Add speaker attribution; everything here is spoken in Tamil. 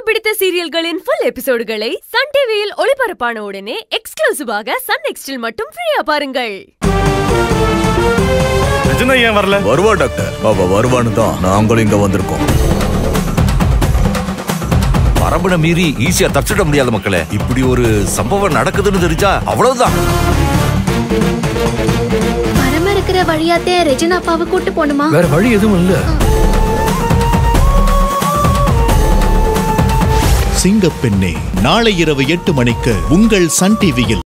Speaker 1: பிடித்த சீரியல்களின் ஃபுல் எபிசோடுகளை சன் டிவியில் ஒளிபரப்பான உடனே எக்ஸ்க்ளூசிவாக சன் நெக்ஸ்டில் மட்டும் ஃப்ரீயா பாருங்கள்
Speaker 2: ரஜினா ஏன் வரல
Speaker 3: வருவா டாக்டர் அவ வருவான்னு தான் நாங்களும் இங்க வந்திருக்கோம்
Speaker 4: மரபணை மீறி ஈஸியா தப்பிச்சிட முடியாத மக்களே இப்படி ஒரு சம்பவம் நடக்குதுன்னு தெரிஞ்சா அவ்வளவுதான்
Speaker 5: மரம் இருக்கிற வழியாத்தே ரெஜினா அப்பாவை கூட்டு போணுமா
Speaker 6: வேற வழி எதுவும் இல்ல
Speaker 7: சிங்கப்பெண்ணே நாளை இரவு எட்டு மணிக்கு உங்கள் சன் டிவியில்